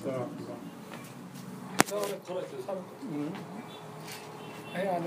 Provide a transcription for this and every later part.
السلام هي على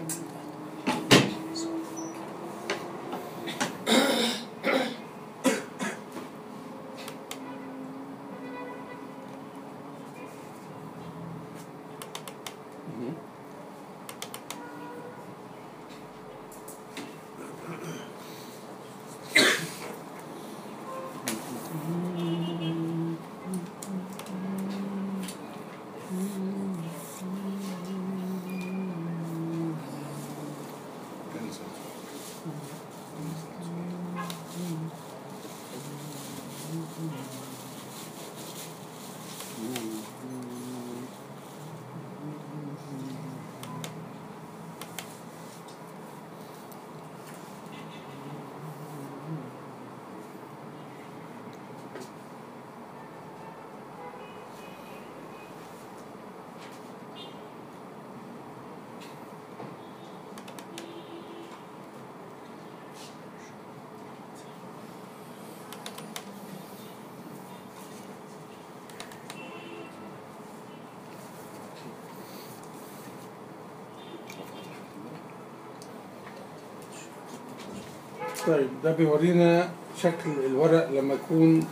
طيب ده بيورينا شكل الورق لما يكون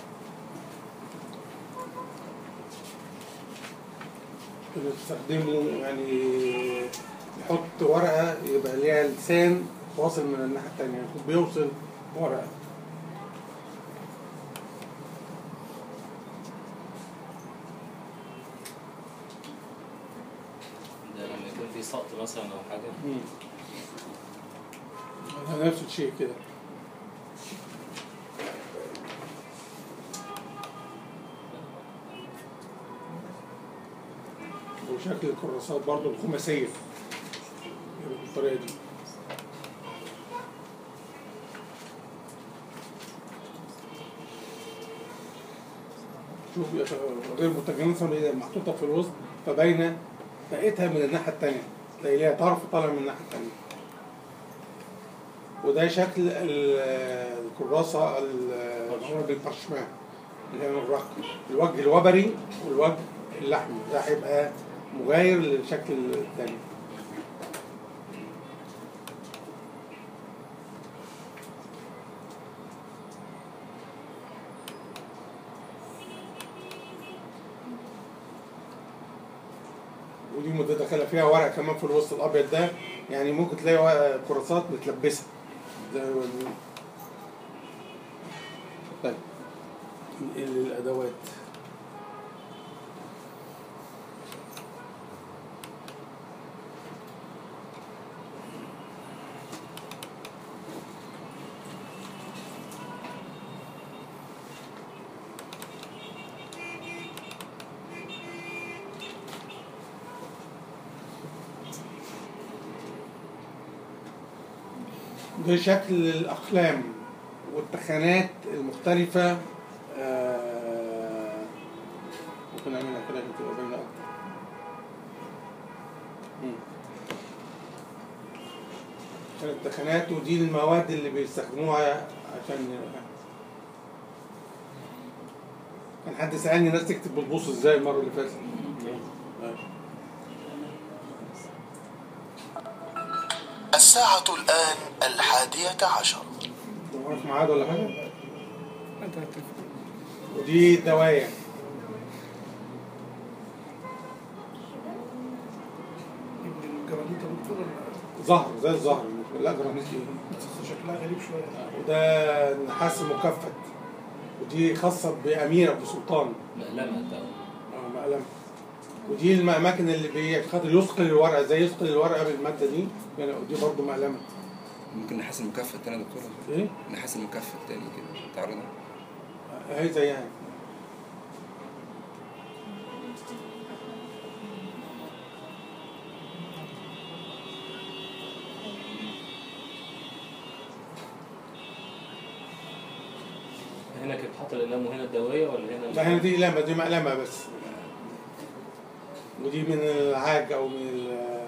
بنستخدمه يعني نحط ورقة يبقى ليها لسان واصل من الناحية التانية يعني يكون بيوصل ورقة ده لما يكون في سقط مثلا او حاجه مم. ده نفس الشيء كده وشكل الكراسات برضو الخماسية يبقى بالطريقة دي شوف يا شباب، غير متجانسة وهي محطوطة في الوسط فباينة بقيتها من الناحية التانية تلاقي ليها طرف طالع من الناحية التانية وده شكل ال- الكراسة المعمولة بالبرشمان اللي هي من الرق الوجه الوبري والوجه اللحمي ده هيبقى مغاير للشكل التاني ودي متدخلة فيها ورق كمان في الوسط الأبيض ده يعني ممكن تلاقي ورق- كراسات متلبسة زي ما بنقول. طيب ننقل الأدوات ده شكل الأقلام والتخانات المختلفة آه، ممكن نعملها كده عشان تبقى باينة أكتر مم. عشان التخانات ودي المواد اللي بيستخدموها عشان كان حد سألني الناس تكتب بالبوص ازاي المرة اللي فاتت آه. الساعة الآن الحادية عشر انت وراك ميعاد ولا حاجة؟ انت هتفهم ودي دوايا ابن الجرانيت يا دكتور ولا زهر زي الزهر لا جرانيت ايه بس شكلها غريب شويه وده نحاس مكفت ودي خاصة بأميرة بسلطان مقلمه ده اه مقلمة ودي الأماكن اللي بي- خاطر يثقل الورقة زي يثقل الورقة بالمادة دي يعني دي برضه مقلمة ممكن نحس المكفى التاني يا دكتور ايه؟ نحس المكفى التاني كده تعرضها هي زيها هنا كانت حاطه الاقلام وهنا الدوايه ولا هنا لا هنا دي لمة دي مقلمة بس ودي من العاج أو من ال-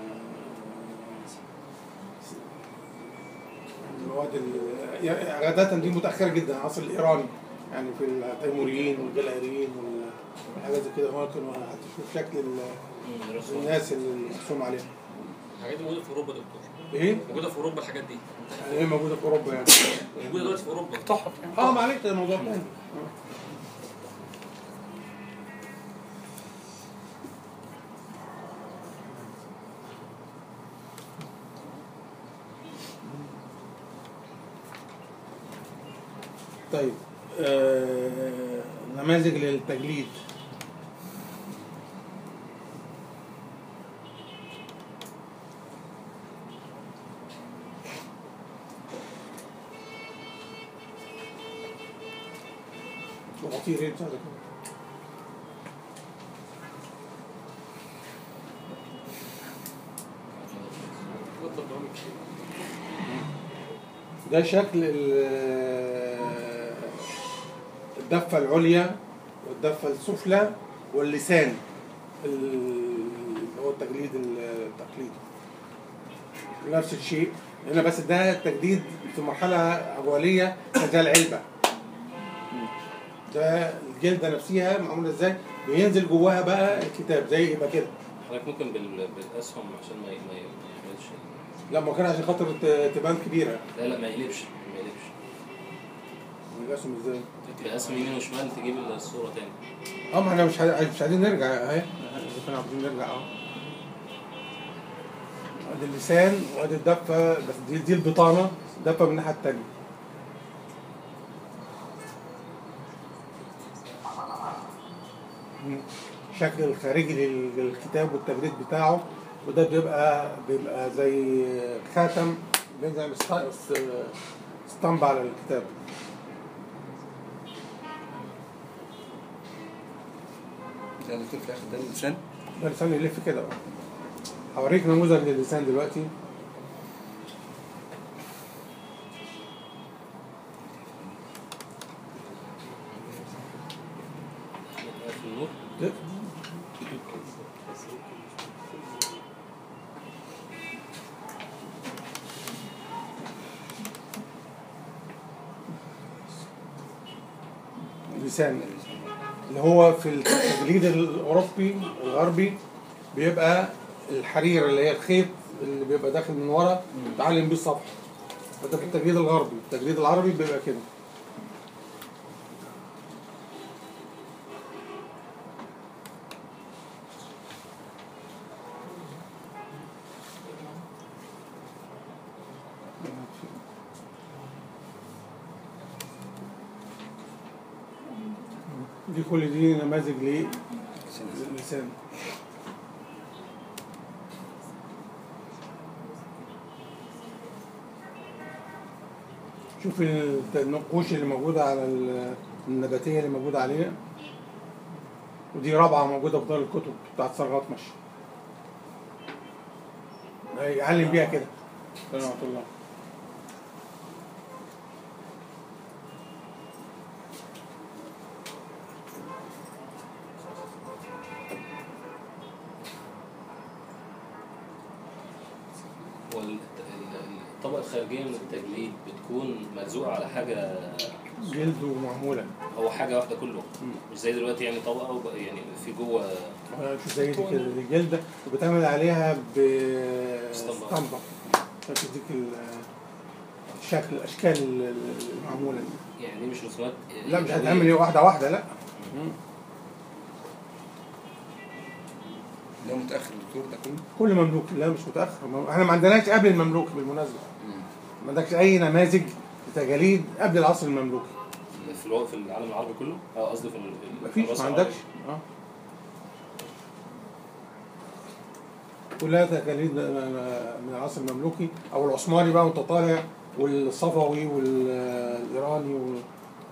المواد ال- يعني عادة دي متأخرة جدا العصر الإيراني يعني في التيموريين والجلائريين وال- حاجات زي كده ممكن هتشوف شكل ال- مم، رسوم. الناس اللي مرسوم عليها الحاجات دي موجوده في اوروبا يا دكتور ايه؟ موجوده في اوروبا الحاجات دي يعني ايه موجوده في اوروبا يعني؟ موجوده دلوقتي في اوروبا تحف يعني اه معلش ده موضوع تاني طيب آه نماذج للتجليد وعطيه ريت هذا كله. اتفضل برامج ده شكل ال- الدفة العليا والدفة السفلى واللسان اللي هو التجليد التقليدي نفس الشيء هنا بس ده التجديد في مرحلة أولية زي العلبة ده الجلدة نفسها معمولة ازاي بينزل جواها بقى الكتاب زي يبقى كده حضرتك ممكن بال... بالاسهم عشان ما ي- ما ي- ما يعملش لا ما كان عشان خاطر ت- تبان كبيرة لا لا ما يقلبش ما يقلبش الاسهم ازاي بقسم يمين وشمال تجيب الصوره تاني اه ما احنا مش عايز- مش عايزين نرجع اهي اذا كنا عايزين نرجع اه ادي اللسان وادي الدفه بس دي دي البطانه دفه من الناحيه التانيه مم. الشكل الخارجي لل- للكتاب والتجريد بتاعه وده بيبقى بيبقى زي خاتم بينزل اسطمبة على الكتاب ده يا دكتور في الاخر ده اللسان ده اللسان يلف كده بقى هوريك نموذج للسان دلوقتي في النور ده- لسان اللي هو في التجليد الاوروبي الغربي بيبقى الحرير اللي هي الخيط اللي بيبقى داخل من ورا تعلم بيه السطح فده في التجليد الغربي التجليد العربي بيبقى كده دي كل دي نماذج للسان شوف الت- النقوش اللي موجودة على ال- النباتية اللي موجودة عليها ودي رابعة موجودة في دار الكتب بتاعت صرغات مشي يعلم بيها كده رحمة الله والطبقة الخارجية من التجليد بتكون ملزوقة على حاجة جلد ومعمولة هو حاجة واحدة كله مش زي دلوقتي يعني طبقة وب- يعني في جوه شو زي دي كده دي جلدة وبتعمل عليها اسطمبة. باسطمبة عشان تديك ال- الشكل الأشكال ال- المعمولة دي يعني دي مش رسومات لا مش يدوية. هتعمل واحدة واحدة لا ده متاخر دكتور ده كله كل مملوك لا مش متأخر ما- احنا ما عندناش قبل المملوك بالمناسبة ما عندكش أي نماذج لتجاليد قبل العصر المملوكي في الو... في العالم العربي كله اه قصدي في ال- في مفيش الوسط ما العربي. عندكش اه كلها تقاليد من العصر المملوكي او العثماني بقى وانت طالع والصفوي والايراني وال...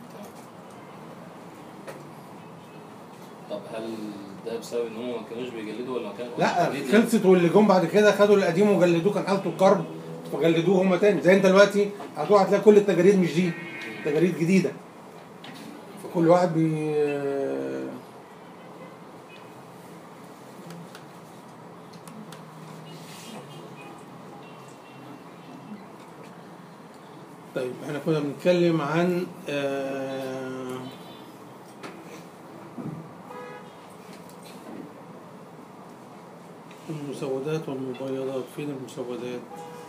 طب هل ده بسبب ان هم ما كانوش بيجلدوا ولا ما كانوا لا التجليد خلصت واللي جم بعد كده خدوا القديم وجلدوه كان حالته الكرب فجلدوه هم تاني زي انت دلوقتي هتروح هتلاقي كل التجاريد مش دي تجاريد جديده فكل واحد بي طيب احنا كنا بنتكلم عن آه، المسودات والمبيضات فين المسودات؟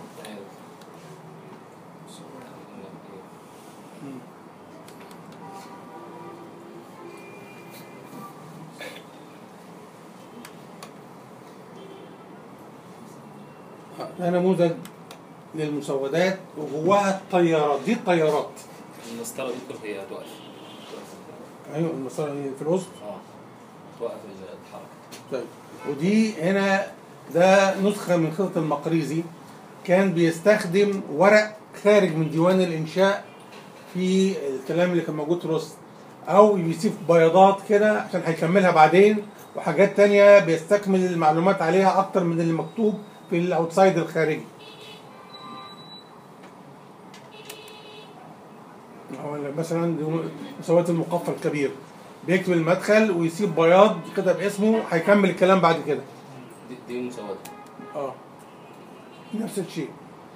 ده نموذج للمسودات وجواها الطيارات دي الطيارات المسطرة دي كل هي هتوقف ايوه المسار في الوسط اه توقف الحركة طيب ودي هنا ده نسخة من خطة المقريزي كان بيستخدم ورق خارج من ديوان الإنشاء في الكلام اللي كان موجود في الوسط أو يسيب بياضات كده عشان هيكملها بعدين وحاجات تانية بيستكمل المعلومات عليها أكتر من اللي مكتوب في الأوتسايد الخارجي هو مثلا مساواة المقفى الكبير بيكتب المدخل ويسيب بياض كده باسمه هيكمل الكلام بعد كده دي, دي مسودة اه نفس الشيء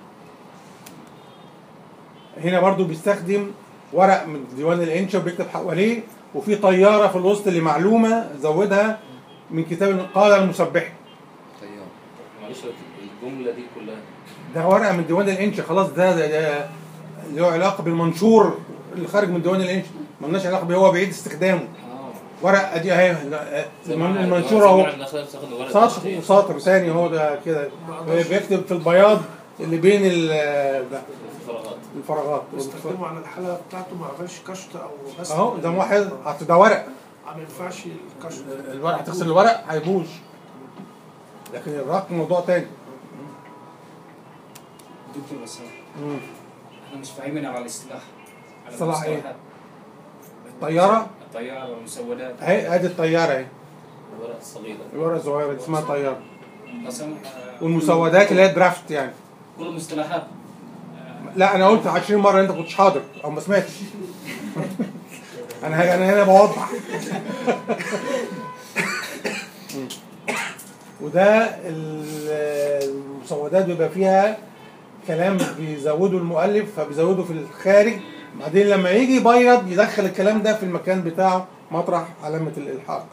هنا برضو بيستخدم ورق من ديوان الانشا وبيكتب حواليه وفي طياره في الوسط اللي معلومه زودها من كتاب قال المسبح طيار معلش الجملة دي كلها ده ورقه من ديوان الانشا خلاص ده ده, ده له علاقه بالمنشور اللي خارج من ديوان الانشا ملناش علاقه بيه هو بعيد استخدامه اه ورقه دي اهي زي ما احنا- المنشور زي ما اهو احنا دخلنا بنستخدم ورق سطر التشريح. وسطر ثاني هو ده كده بيكتب في البياض اللي بين ال- ده الفراغات الفراغات استخدمه على الحلقه بتاعته ما عملش كشط او بس اهو ده واحد أصل ده ورق ما ينفعش الكشط الورق هتغسل الورق هيبوظ لكن الرق موضوع تاني دكتور بس مم. احنا مش فاهمين على الاصطلاح على اصطلاح ايه؟ المصطلحات. الطياره الطيارة والمسودات اهي ادي الطياره اهي الورق الصغيرة الورقه الصغيره دي اسمها طياره قسم آه، والمسودات اللي هي درافت يعني كل المصطلحات لا انا قلت 20 مره انت كنتش حاضر او ما سمعتش انا انا هنا بوضح مم. وده ال- المسودات بيبقى فيها كلام بيزودوا المؤلف فبيزودوا في الخارج بعدين لما يجي يبيض يدخل الكلام ده في المكان بتاعه مطرح علامة الإلحاق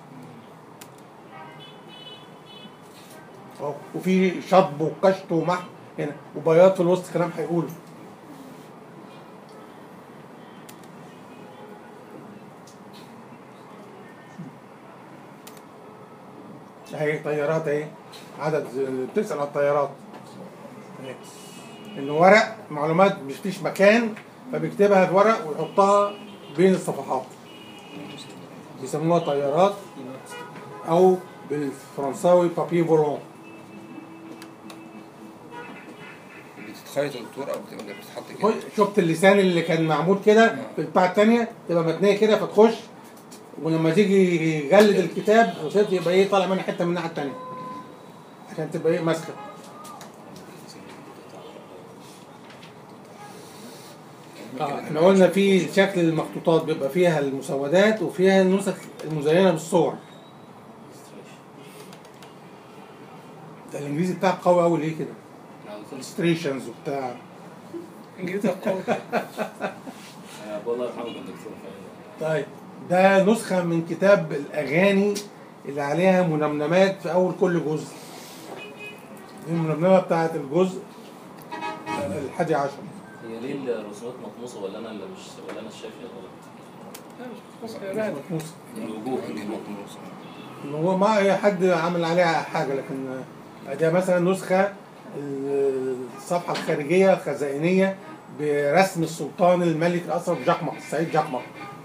أهو. وفي شطب وقشط ومحو هنا وبياض في الوسط كلام هيقوله اهي طيارات اهي عدد بتسأل على الطيارات اهي. انه ورق معلومات مش فيش مكان فبيكتبها في ورق ويحطها بين الصفحات بيسموها طيارات او بالفرنساوي بابي فولون بتتخيط يا دكتور او بت- ولا بتتحط كده شفت اللسان اللي كان معمول كده في البتاع التانية تبقى متنية كده فتخش ولما تيجي يجلد الكتاب وصلت يبقى ايه طالع منها حتة من الناحية التانية عشان تبقى ايه ماسكة اه احنا قلنا في شكل المخطوطات بيبقى فيها المسودات وفيها النسخ المزينة بالصور ده الانجليزي بتاعك قوي قوي ليه كده؟ illustrations وبتاع انجليزي قوي آه، والله يرحمه كان دكتور فعلا. طيب ده نسخة من كتاب الأغاني اللي عليها منمنمات في أول كل جزء دي المنمنمة بتاعت الجزء الحادي عشر هي ليه الرسومات مطموسة ولا انا اللي مش ولا انا الشايف غلط؟ مطموسة. الوجوه دي مطموس إن هو ما أي حد عمل عليها حاجة لكن ده مثلا نسخة الصفحة الخارجية الخزائنية برسم السلطان الملك الأشرف جقمق السعيد جقمق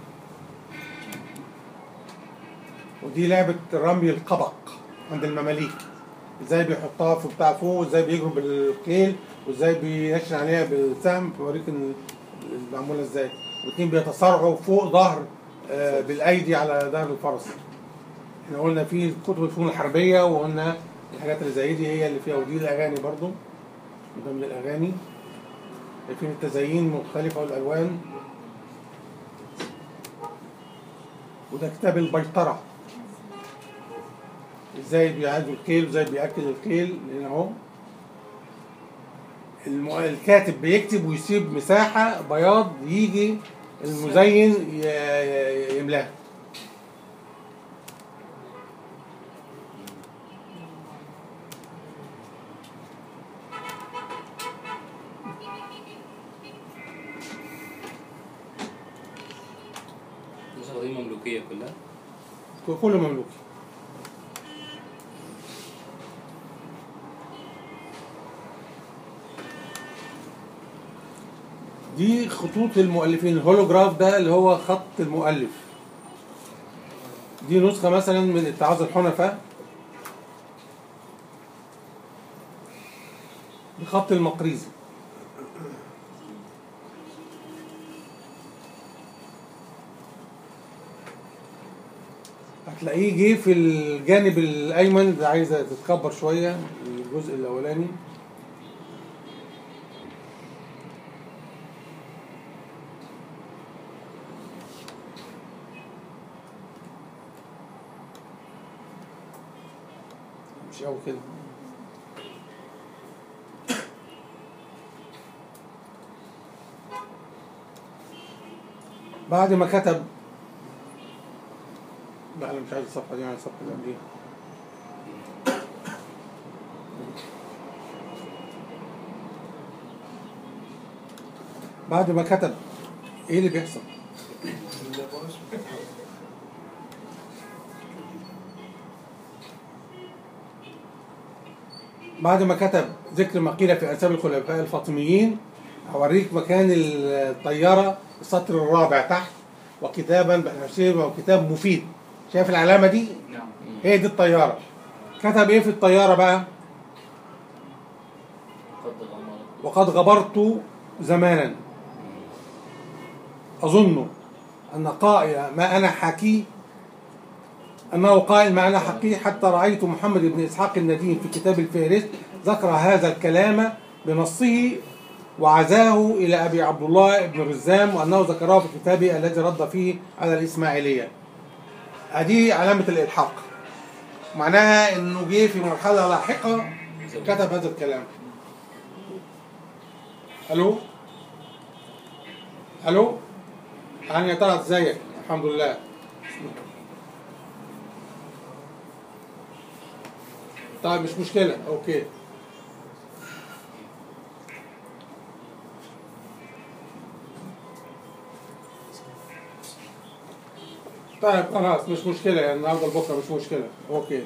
ودي لعبة رمي القبق عند المماليك ازاي بيحطها في بتاع فوق وازاي بيجروا بالخيل وازاي بينشن عليها بالسهم بيوريك ال- معمولة ازاي والاتنين بيتصارعوا فوق ظهر آه، بالايدي على ظهر الفرس احنا قلنا في كتب الفنون الحربية وقلنا الحاجات اللي زي دي هي اللي فيها ودي الاغاني برضو ده من الاغاني في التزايين مختلفة والالوان وده كتاب البيطرة ازاي بيعالجوا الخيل وازاي بياكل الخيل هنا اهو الم- الكاتب بيكتب ويسيب مساحة بياض يجي المزين ي- ي- يملاها المملوكيه كلها كل مملوكي دي خطوط المؤلفين الهولوجراف ده اللي هو خط المؤلف دي نسخة مثلا من اتعاظ الحنفاء بخط المقريزي هتلاقيه جه في الجانب الايمن ده عايزه تتكبر شويه الجزء الاولاني مش قوي كده بعد ما كتب لا انا مش عايز الصفحه دي انا عايز الصفحه اللي قبليها بعد ما كتب ايه اللي بيحصل؟ بعد ما كتب ذكر ما قيل في انساب الخلفاء الفاطميين هوريك مكان الطياره السطر الرابع تحت وكتابا بحرسين وكتاب مفيد شايف العلامه دي نعم هي دي الطياره كتب ايه في الطياره بقى قد غمرت وقد غبرت زمانا أظن أن قائل ما أنا حكي أنه قائل ما أنا حكي حتى رأيت محمد بن إسحاق النديم في كتاب الفهرست ذكر هذا الكلام بنصه وعزاه إلى أبي عبد الله بن رزام وأنه ذكره في كتابه الذي رد فيه على الإسماعيلية هذه علامة الإلحاق معناها أنه جه في مرحلة لاحقة كتب هذا الكلام الو الو يعني يا ترى ازيك الحمد لله طيب مش مشكلة اوكي طيب خلاص مش مشكلة يعني النهارده لبكره مش مشكلة اوكي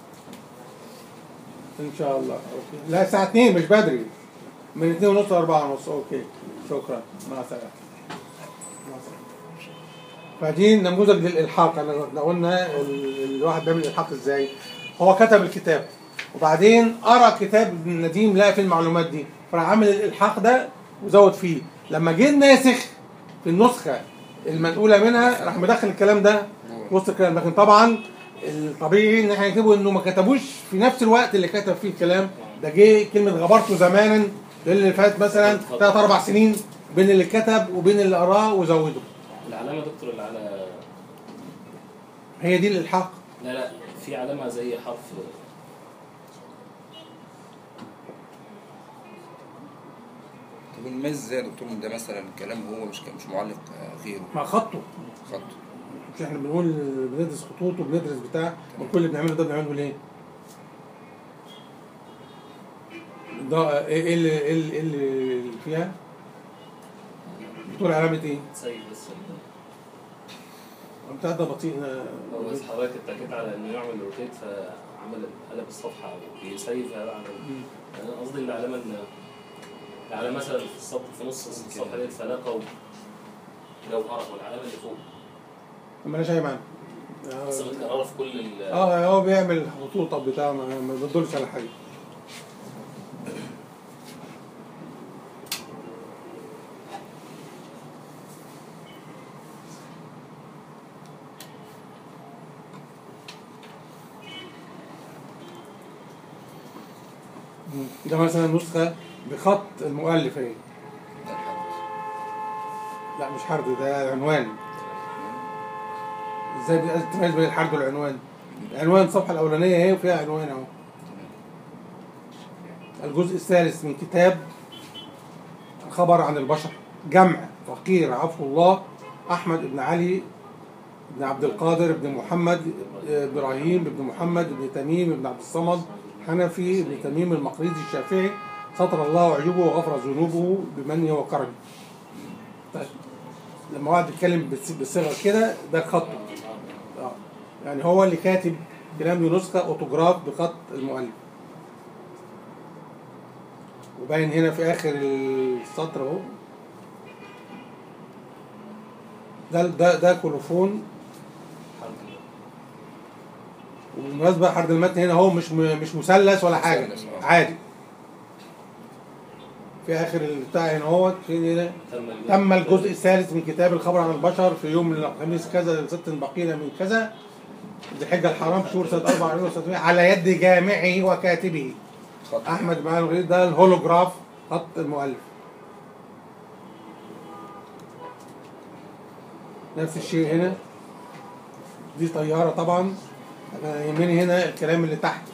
ان شاء الله اوكي لا الساعة 2 مش بدري من 2 ونص ل 4 ونص اوكي شكرا مع السلامة مع السلامة. فدي نموذج للإلحاق انا إحنا قلنا ال- الواحد بيعمل إلحاق ازاي هو كتب الكتاب وبعدين قرا كتاب ابن النديم لقى في المعلومات دي فراح عامل الإلحاق ده وزود فيه لما جه الناسخ في النسخة المنقولة منها راح مدخل الكلام ده وسط الكلام لكن طبعا الطبيعي ان احنا نكتبه انه ما كتبوش في نفس الوقت اللي كتب فيه الكلام ده جه كلمه غبرته زمانا ده اللي فات مثلا ثلاث اربع سنين بين اللي كتب وبين اللي قراه وزوده العلامه دكتور اللي على هي دي الالحاق لا لا في علامه زي حرف طب الميز زي يا دكتور من ده مثلا كلام هو مش مش معلق آه، غيره مع خطه خط مش احنا بنقول بندرس خطوط وبندرس بتاع وكل اللي بنعمله ده بنعمله ليه؟ ده ايه إيه اللي ايه اللي, إيه اللي فيها؟ بتقول علامة ايه؟ سيد بس بتاع ده بطيء هو بس حضرتك اتكيت على انه يعمل روتيت فعمل قلب الصفحه او بيسيف على انا قصدي العلامه ان العلامه مثلا في السطر في نص الصفحه دي الفلاقه وجوهره والعلامه اللي فوق مالهاش اي معنى بس متكرره في كل ال اه هو بيعمل خطوط بتاع ما ما بيدلش على حاجه مم. ده مثلا نسخة بخط المؤلف اهي ده الحد لا مش حرد ده عنوان ازاي بي- تميز بين الحرد والعنوان العنوان الصفحة الأولانية اهي وفيها عنوان اهو الجزء الثالث من كتاب خبر عن البشر جمع فقير عفو الله أحمد بن علي بن عبد القادر بن محمد آه، إبراهيم بن محمد بن تميم بن عبد الصمد حنفي بن تميم المقريزي الشافعي ستر الله عيوبه وغفر ذنوبه بمنه وكرمه طيب لما واحد بيتكلم بالص- بالصيغه كده ده خطه يعني هو اللي كاتب كلام يونسكا اوتوجراف بخط المؤلف وباين هنا في اخر السطر اهو ده ده ده كولوفون وبالمناسبة حرد المتن هنا هو مش م- مش مثلث ولا حاجة مثلث، آه. عادي في آخر البتاع هنا هو فين هنا تم الجزء, تم الجزء الثالث من كتاب الخبر عن البشر في يوم الخميس كذا ست بقينا من كذا ذي الحجة الحرام شهور سنة 44 على يد جامعه وكاتبه خط أحمد معالي الغريب ده الهولوجراف خط المؤلف نفس الشيء هنا دي طيارة طبعا أنا يهمني هنا الكلام اللي تحت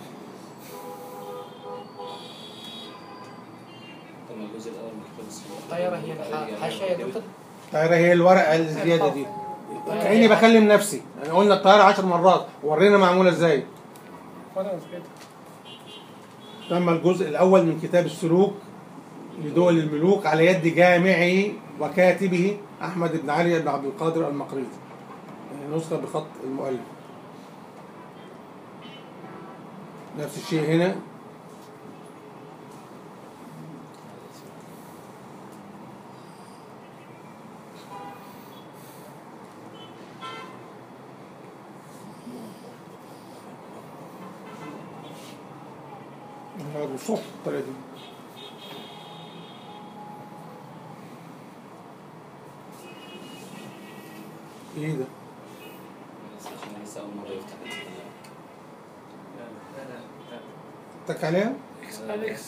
تم الجزء الاول من كتاب السلوك الطيارة هي الح- الحاشية يا دكتور الطيارة هي الورقة الزيادة دي كأني بكلم نفسي يعني قلنا الطيارة عشر مرات ورينا معمولة ازاي وانا كده تم الجزء الأول من كتاب السلوك لدول الملوك على يد جامعه وكاتبه أحمد بن علي بن عبد القادر المقريزي يعني نسخة بخط المؤلف نفس الشيء هنا هذا الصوت الطريقة دي ايه ده؟ بس عشان لسه اول مره يفتح الكلام. تك عليها؟ اليكس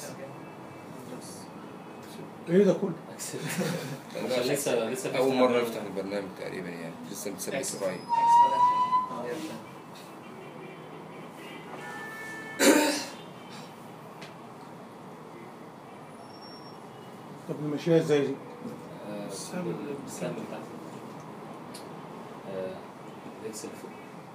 ايه ده كله؟ أكسل. عشان لسه لسه أول بيفتح مرة الكلام. يفتح البرنامج تقريبا يعني لسه متسمي إسرائيل طب نمشيها ازاي دي؟ آه، السهم اللي- السهم بتاعته آه، اكسل فوق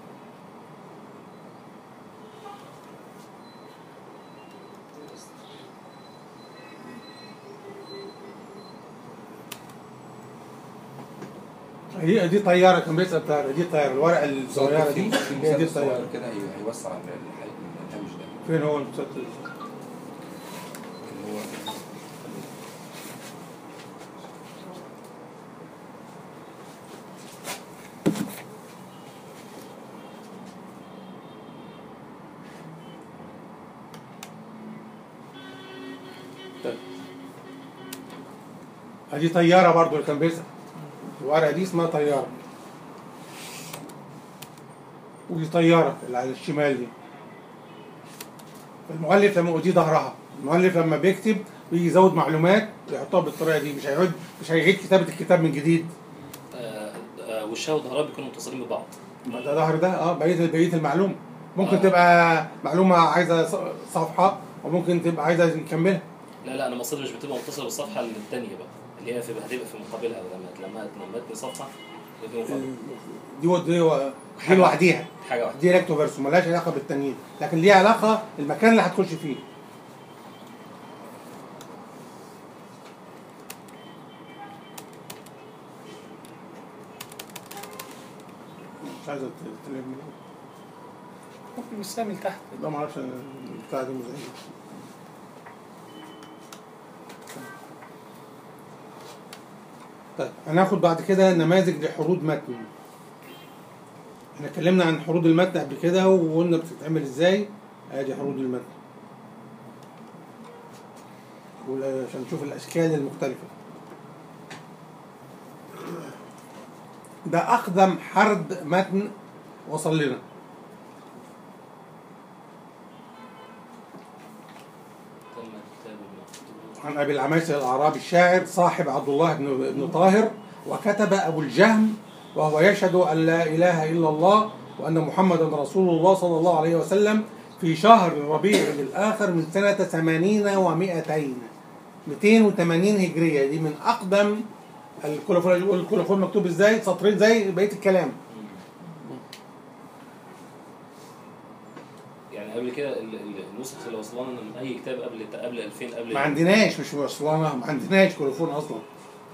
هي دي طيارة كان بيسأل طيارة دي طيارة الورقة الصغيرة دي في هي دي مثلث صغير الطيارة كده هي- هيوسع الح- الهامش ده فين هو المسلسل؟ اللي هو ادي طيارة برضو اللي كان بيسأل الورقة دي اسمها طيارة ودي طيارة اللي على الشمال دي المؤلف لما ودي ظهرها المؤلف لما بيكتب بيجي يزود معلومات ويحطها بالطريقة دي مش هيعيد مش هيعيد كتابة الكتاب من جديد آه، آه، وشها وظهرها بيكونوا متصلين ببعض ما ده ظهر ده اه بقية بقية المعلومة ممكن آه. تبقى معلومة عايزة ص- صفحة وممكن تبقى عايزة نكملها لا لا انا مقصدي مش بتبقى متصله بالصفحه الثانيه بقى اللي هي في هتبقى في مقابلها لما لما لما تني صفحه يبقى في مقابل. دي و- دي, و- دي لوحديها حاجه واحده دي ريكتو فيرسو ملهاش علاقة بالتانيين لكن ليها علاقة المكان اللي هتخش فيه مش عايزة تتكلم ممكن بالسهم تحت لا ما اعرفش البتاع دي مزعجة طيب هناخد بعد كده نماذج لحروض متن احنا اتكلمنا عن حروض المتن قبل كده وقلنا بتتعمل ازاي ادي حروض المتن ولا- عشان نشوف الاشكال المختلفة ده اقدم حرد متن وصل لنا تم كتاب المكتوب عن ابي العماسي الاعرابي الشاعر صاحب عبد الله بن بن طاهر وكتب ابو الجهم وهو يشهد ان لا اله الا الله وان محمدا رسول الله صلى الله عليه وسلم في شهر ربيع الاخر من سنه 80 و200 280 هجريه دي من اقدم الكولوفون الكولوفون مكتوب ازاي سطرين زي بقيه الكلام يعني قبل كده ال- ال- النسخ اللي وصلنا من اي كتاب قبل قبل 2000 قبل ما عندناش مش وصلنا ما عندناش كولوفون اصلا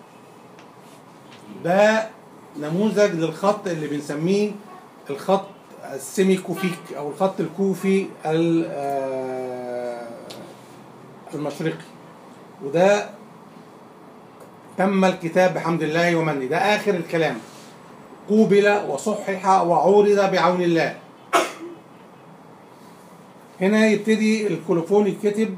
ده نموذج للخط اللي بنسميه الخط السيمي كوفيك او الخط الكوفي ال- آه، المشرقي وده تم الكتاب بحمد الله ومنه ده اخر الكلام قوبل وصحح وعورض بعون الله هنا يبتدي الكولوفون يتكتب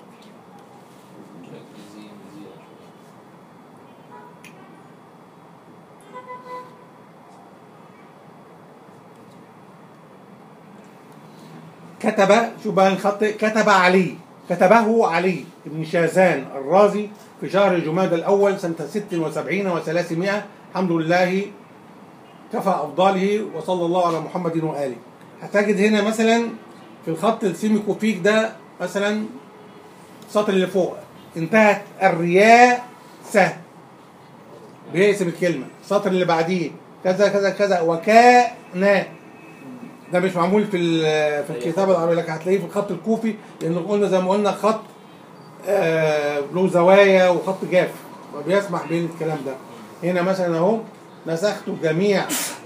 كتب شوف بقى الخط كتب علي كتبه علي بن شازان الرازي في شهر جماد الأول سنة 76 و300 الحمد لله كفى أفضاله وصلى الله على محمد وآله هتجد هنا مثلا في الخط السيميكوفيك ده مثلا السطر اللي فوق انتهت الرياسة باسم الكلمة السطر اللي بعديه كذا كذا كذا وكان ده مش معمول في ال- في الكتابة العربية لكن هتلاقيه في الخط الكوفي لأن قلنا زي ما قلنا خط آه، له زوايا وخط جاف وبيسمح بين الكلام ده هنا مثلا اهو نسخت جميع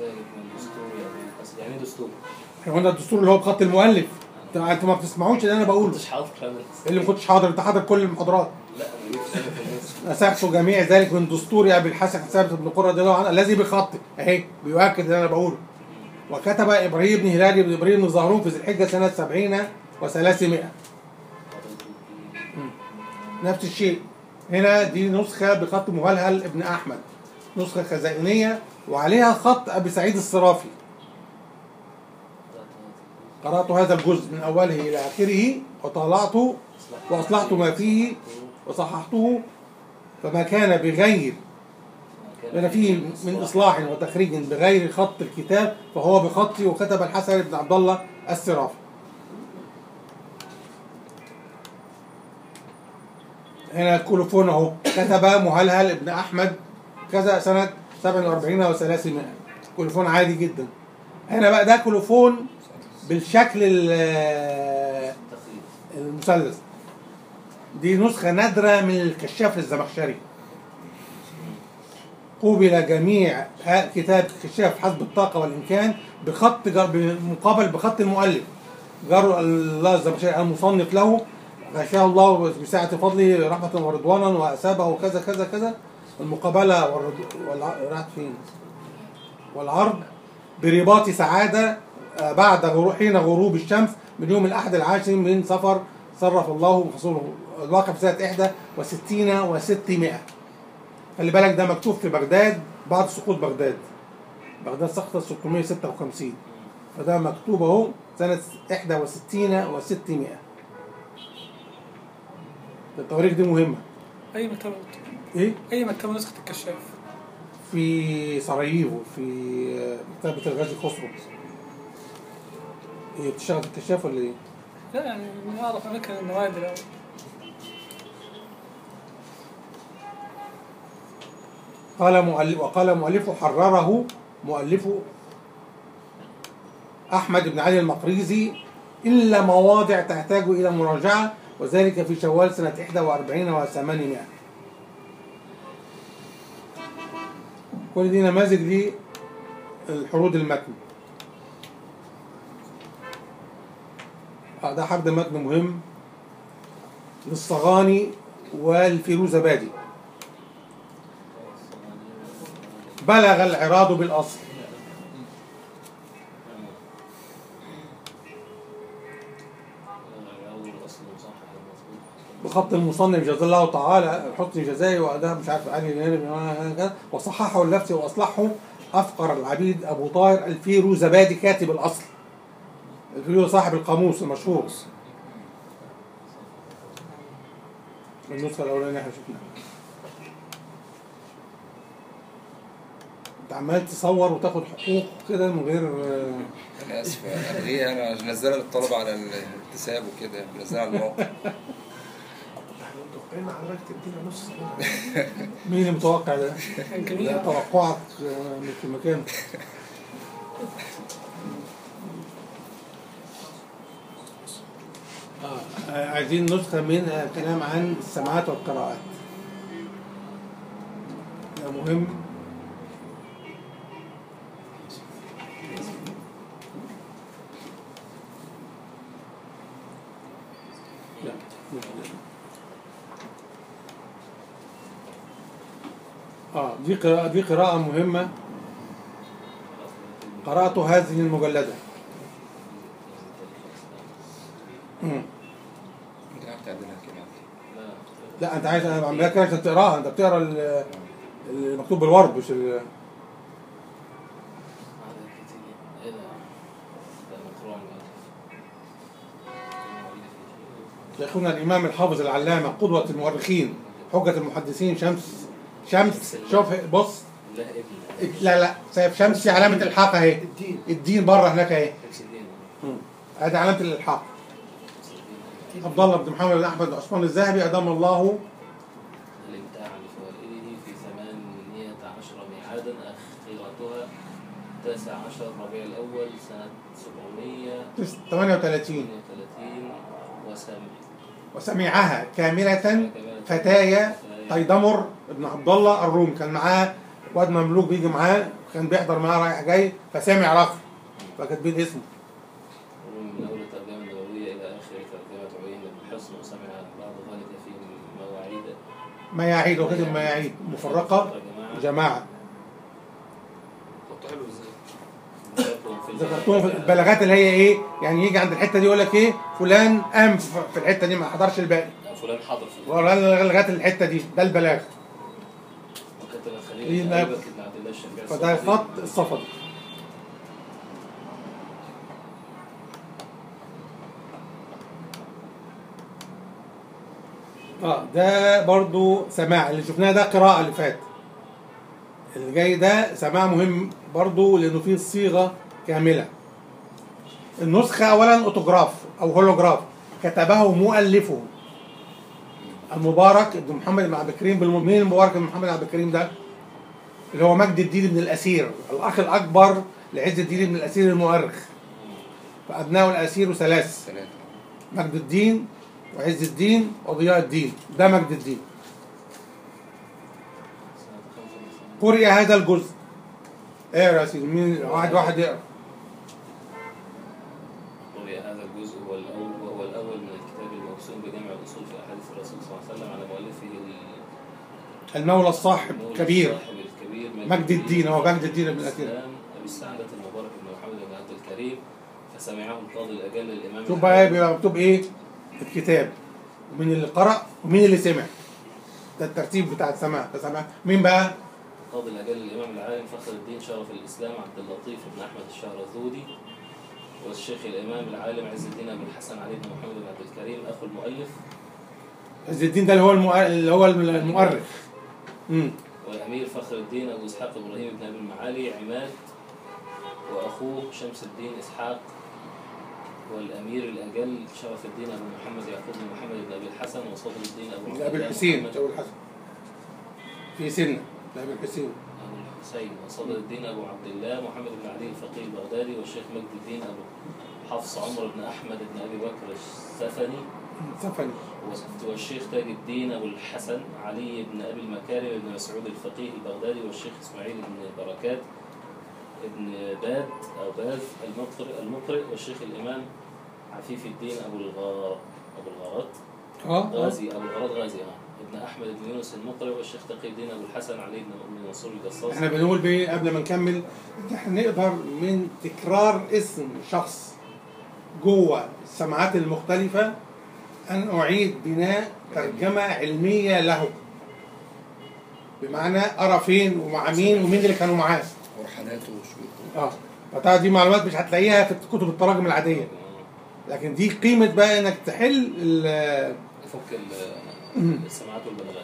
يعني إيه دستور احنا قلنا الدستور اللي هو بخط المؤلف انت- انتوا ما بتسمعوش اللي انا بقوله مش حاضر انا اللي ما كنتش حاضر انت حاضر كل المحاضرات لا انا جيت سنه في النص نسخت جميع ذلك من دستور ابي الحسن ثابت بن قرة رضي الله عنه الذي بخطه اهي بيؤكد اللي انا بقوله وكتب ابراهيم بن هلال بن ابراهيم بن زهرون في ذي الحجه سنه 70 و300 نفس الشيء هنا دي نسخه بخط مهلهل ابن احمد نسخه خزائنيه وعليها خط ابي سعيد الصرافي قرات هذا الجزء من اوله الى اخره وطالعته واصلحت ما فيه وصححته فما كان بغير لأن فيه من إصلاح وتخريج بغير خط الكتاب فهو بخطي وكتب الحسن بن عبد الله السرافي هنا الكولوفون اهو كتب مهلهل ابن احمد كذا سنه 47 و300 كولوفون عادي جدا هنا بقى ده كولوفون بالشكل ال- المثلث دي نسخة نادرة من الكشاف الزمخشري قوبل جميع ها- كتاب كشاف حسب الطاقة والإمكان بخط جر... مقابل بخط المؤلف جر الله الزمخشري المصنف له غشاه الله بسعة فضله رحمة ورضوانا وأسابه كذا كذا كذا المقابلة والرض... والع... راحت فين؟ والعرض برباط سعادة آه، بعد غروب حين غروب الشمس من يوم الأحد العاشر من صفر صرف الله حصوله الواقع في سنة إحدى وستين وستمائة خلي بالك ده مكتوب في بغداد بعد سقوط بغداد بغداد سقطت 656 فده مكتوب اهو سنة 61 و600 التواريخ دي مهمة اي مكتبه ايه؟ اي مكتبه نسخه الكشاف في سراييفو في مكتبة الغازي خسرو هي بتشتغل في الكشاف ولا ايه؟ لا يعني نعرف اماكن النوادر أو قال مؤلف وقال مؤلفه حرره مؤلفه أحمد بن علي المقريزي إلا مواضع تحتاج إلى مراجعة وذلك في شوال سنة 41 و800 كل دي نماذج للحروض المتن آه، ده حرد متن مهم للصغاني والفيروزبادي بلغ العراض بالأصل بخط المصنف جزاه الله تعالى حسن جزائي وأداء مش عارف علي الهاني كذا وصححه لنفسه وأصلحه أفقر العبيد أبو طاهر الفيروزبادي كاتب الأصل الفيروز صاحب القاموس المشهور النسخة الأولانية احنا شفناها انت عمال تصور وتاخد حقوق كده من غير انا اسف الغيها انا عشان انزلها للطلبه على الحساب وكده بنزلها على الموقع متوقعين حضرتك تدينا نص ساعة. مين اللي متوقع ده؟ كان لا جميل توقعك آه، مش في مكانه آه، آه، عايزين نسخة من آه، كلام عن السماعات والقراءات ده مهم لا مش اه دي قراءة دي قراءة مهمة قرأت هذه المجلدة مم. انت عارف تعدلها كده لا انت عايز انا بعملها كده عشان تقراها انت بتقرا ال- المكتوب بالورد مش ال... ايه ده؟ ده مقرون يا اخونا الامام الحافظ العلامه قدوه المؤرخين حجه المحدثين شمس شمس شوف بص لا ابن لا لا سيف شمس علامه الحاق اهي الدين الدين بره هناك اهي شمس الدين ادي علامه الالحاق شمس الدين عبد الله بن محمد بن احمد بن عثمان الذهبي ادام الله الامتاع لفوائده في ثمانية عشر ميعادا أخيرتها تاسع عشر ربيع الأول سنة سبعمية 38 وثلاثين وسم وسمعها كامله فتايا تيدمر ابن عبد الله الروم كان معاه واد مملوك بيجي معاه كان بيحضر معاه رايح جاي فسامع رخ فكاتبين اسمه ومن من أول الترجمة النبوية إلى آخر ترجمة عيين بن حصن وسمع بعض ذلك في مواعيد مياعيد وكتب مياعيد مفرقه جماعه خط حلو ازاي ذكرتهم في ذكرتهم في البلاغات اللي هي ايه يعني يجي عند الحته دي يقول لك ايه فلان قام في الحته دي ما حضرش الباقي فلان حاضر في ولا لغايه الحته دي ده البلاغ وكتب إيه خليل ده؟ أبي بكر بن عبد الله الشافعي فده الصفدي. خط الصفدي اه ده برضو سماع اللي شفناه ده قراءة اللي فات اللي جاي ده سماع مهم برضو لانه فيه الصيغة كاملة النسخة اولا اوتوجراف او هولوجراف كتبه مؤلفه المبارك ابن محمد بن عبد الكريم بالم- مين المبارك بن محمد بن عبد الكريم ده؟ اللي هو مجد الدين بن الأسير الأخ الأكبر لعز الدين بن الأسير المؤرخ فأبناء الأسير ثلاث ثلاثة مجد الدين وعز الدين وضياء الدين ده مجد الدين سنة خمسة وثمانين. قرئ هذا الجزء اقرا يا سيدي مين واحد واحد يقرا روي هذا الجزء هو الأول وهو الأول من الكتاب الموسوم بجمع الأصول في أحاديث الرسول صلى الله عليه وسلم على مؤلفه المولى الصاحب المولى كبير الصاحب الكبير مجد الدين هو مجد الدين بن الأسير الإسلام أبي السعادة المبارك بن محمد بن عبد الكريم فسمعه القاضي الأجل الإمام شوف بقى بيبقى مكتوب ايه الكتاب ومين اللي قرأ ومين اللي سمع ده الترتيب بتاع السماع ده سمع مين بقى القاضي الأجل الإمام العالم فخر الدين شرف الإسلام عبد اللطيف بن أحمد الشهرزودي والشيخ الإمام العالم عز الدين أبو الحسن علي بن محمد بن عبد الكريم أخو المؤلف عز الدين ده اللي هو المؤ- اللي هو المؤرخ امم والأمير فخر الدين أبو إسحاق إبراهيم بن أبي المعالي عماد وأخوه شمس الدين إسحاق والأمير الأجل شرف الدين أبو محمد يعقوب بن محمد بن أبي الحسن وصدر الدين أبو عبد ابي الله الحسين محمد مش ابو الحسن في سنه ده ابي الحسين أبو الحسين وصدر الدين أبو عبد الله محمد بن علي الفقيه البغدادي والشيخ مجد الدين أبو حفص عمر بن أحمد بن أبي بكر السفني سفني والشيخ تاج الدين أبو الحسن علي بن أبي المكارم بن مسعود الفقيه البغدادي والشيخ إسماعيل بن بركات ابن باد أو باز المقرئ المقرئ والشيخ الإمام عفيف الدين أبو الغار أبو الغارات اه آه. غازي أبو الغارات غازي آه ابن أحمد بن يونس المقرئ والشيخ تقي الدين أبو الحسن علي بن بن منصور الجصاص احنا بنقول بايه قبل ما نكمل إن احنا نقدر من تكرار اسم شخص جوه السماعات المختلفة أن أعيد بناء ترجمة علمية له بمعنى أرى فين ومع مين ومين اللي كانوا معاه ورحلاته وشويته اه فطبعا دي معلومات مش هتلاقيها في كتب التراجم العادية لكن دي قيمة بقى انك تحل ال- فك ال- السماعات والبلاغات